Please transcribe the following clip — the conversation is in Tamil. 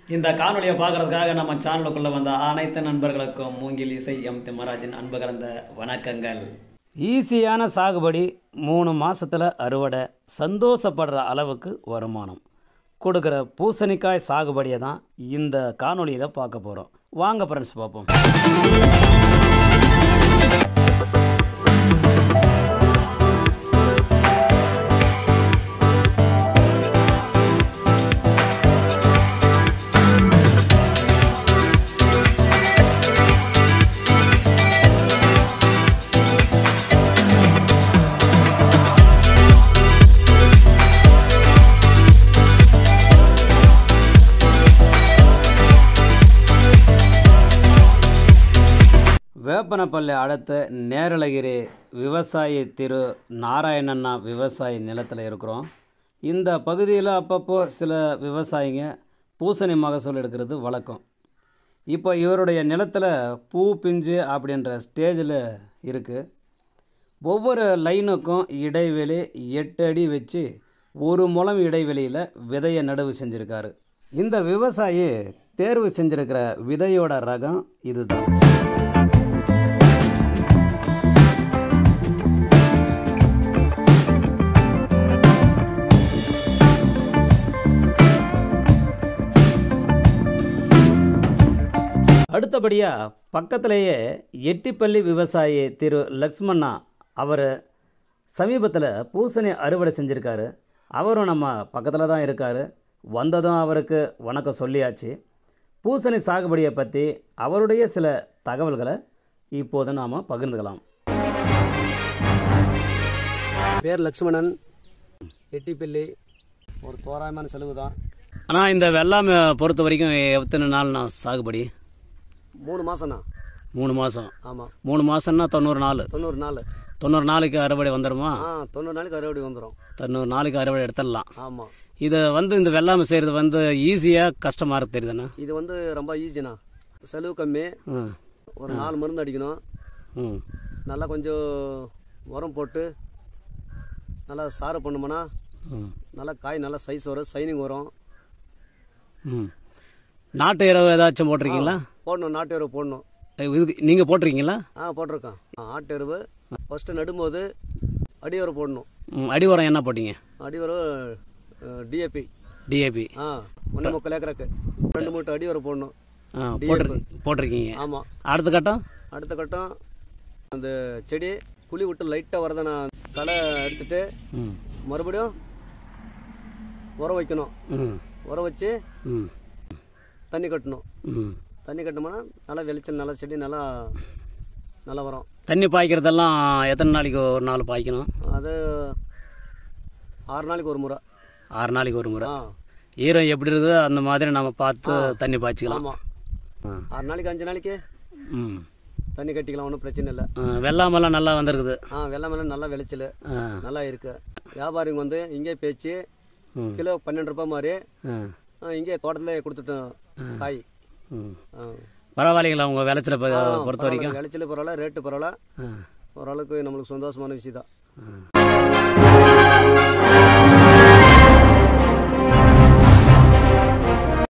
இந்த காணொலியை பார்க்கறதுக்காக நம்ம சேனலுக்குள்ள வந்த அனைத்து நண்பர்களுக்கும் மூங்கில் இசை எம் திம்மராஜின் அன்பு கலந்த வணக்கங்கள் ஈஸியான சாகுபடி மூணு மாசத்துல அறுவடை சந்தோஷப்படுற அளவுக்கு வருமானம் கொடுக்குற பூசணிக்காய் சாகுபடியை தான் இந்த காணொளியில் பார்க்க போகிறோம் வாங்க ஃப்ரெண்ட்ஸ் பார்ப்போம் வேப்பனப்பள்ளி அடுத்த நேரலகிரி விவசாயி திரு நாராயணண்ணா விவசாயி நிலத்தில் இருக்கிறோம் இந்த பகுதியில் அப்பப்போ சில விவசாயிங்க பூசணி மகசூல் எடுக்கிறது வழக்கம் இப்போ இவருடைய நிலத்தில் பூ பிஞ்சு அப்படின்ற ஸ்டேஜில் இருக்குது ஒவ்வொரு லைனுக்கும் இடைவெளி எட்டு அடி வச்சு ஒரு முழம் இடைவெளியில் விதையை நடவு செஞ்சுருக்காரு இந்த விவசாயி தேர்வு செஞ்சிருக்கிற விதையோட ரகம் இதுதான் அடுத்தபடியாக பக்கத்திலேயே எட்டிப்பள்ளி விவசாயி திரு லக்ஷ்மண்ணா அவர் சமீபத்தில் பூசணி அறுவடை செஞ்சுருக்காரு அவரும் நம்ம பக்கத்தில் தான் இருக்கார் வந்ததும் அவருக்கு வணக்கம் சொல்லியாச்சு பூசணி சாகுபடியை பற்றி அவருடைய சில தகவல்களை இப்போது நாம் பகிர்ந்துக்கலாம் பேர் லக்ஷ்மணன் எட்டிப்பள்ளி ஒரு தோராயமான செலவு தான் ஆனால் இந்த வெள்ளாமை பொறுத்த வரைக்கும் எத்தனை நாள் நான் சாகுபடி மூணு மாதம்ண்ணா மூணு மாதம் ஆமாம் மூணு மாதம்னா தொண்ணூறு நாள் தொண்ணூறு நாள் தொண்ணூறு நாளைக்கு அறுவடை வந்துடுமா ஆ தொண்ணூறு நாளைக்கு அறுவடை வந்துடும் தொண்ணூறு நாளைக்கு அறுவடை எடுத்துடலாம் ஆமாம் இதை வந்து இந்த வெள்ளாமை செய்கிறது வந்து ஈஸியாக கஷ்டமாக இருக்கு தெரியுதுண்ணா இது வந்து ரொம்ப ஈஸிண்ணா செலவு கம்மி ம் ஒரு நாலு மருந்து அடிக்கணும் ம் நல்லா கொஞ்சம் உரம் போட்டு நல்லா சாறு பண்ணோம்னா ம் நல்லா காய் நல்லா சைஸ் வரும் சைனிங் வரும் ம் நாட்டு இரவு ஏதாச்சும் போட்டிருக்கீங்களா போடணும் நாட்டு எருவு போடணும் இதுக்கு நீங்கள் போட்டிருக்கீங்களா ஆ போட்டிருக்கோம் ஆ, ஆட்டு எருவு ஃபஸ்ட்டு நடும்போது அடி உரம் போடணும் ம் அடி உரம் என்ன போட்டீங்க அடி உரம் டிஏபி டிஏபி ஆ ஒன்றே முக்கால் ஏக்கராக்கு ரெண்டு மூட்டை அடி உரம் போடணும் ஆ போட்டிரு போட்டிருக்கீங்க ஆமாம் அடுத்த கட்டம் அடுத்த கட்டம் அந்த செடி குழி விட்டு லைட்டாக வரதை நான் களை எடுத்துட்டு ம் மறுபடியும் உரம் வைக்கணும் ம் உரம் வச்சு ம் தண்ணி கட்டணும் ம் தண்ணி கட்டினோம்னா நல்லா விளைச்சல் நல்லா செடி நல்லா நல்லா வரும் தண்ணி பாய்க்கிறதெல்லாம் எத்தனை நாளைக்கு ஒரு நாள் பாய்க்கணும் அது ஆறு நாளைக்கு ஒரு முறை ஆறு நாளைக்கு ஒரு முறை ஆ ஈரம் எப்படி இருக்குதோ அந்த மாதிரி நம்ம பார்த்து தண்ணி பாய்ச்சிக்கலாம் ஆமாம் ஆ ஆறு நாளைக்கு அஞ்சு நாளைக்கு ம் தண்ணி கட்டிக்கலாம் ஒன்றும் பிரச்சனை இல்லை ஆ, வெள்ளாமெல்லாம் நல்லா வந்திருக்குது ஆ வெள்ளம் மேலே நல்லா விளைச்சல் ஆ நல்லா இருக்கு வியாபாரிங்க வந்து இங்கே பேச்சு ம் கிலோ பன்னெண்டு ரூபாய் மாதிரி ஆ ஆ, இங்கே தோட்டத்தில் கொடுத்துட்டோம் காய் ம் ஆ. பரவாயில்லைங்களா உங்கள் விளைச்சலை பொ- பொறுத்த வரைக்கும் பரவாயில்ல, விளைச்சல் பரவாயில்ல ரேட்டு பரவாயில்ல ஆ ஓரளவுக்கு நம்மளுக்கு சந்தோஷமான விஷயம் தான் ஆ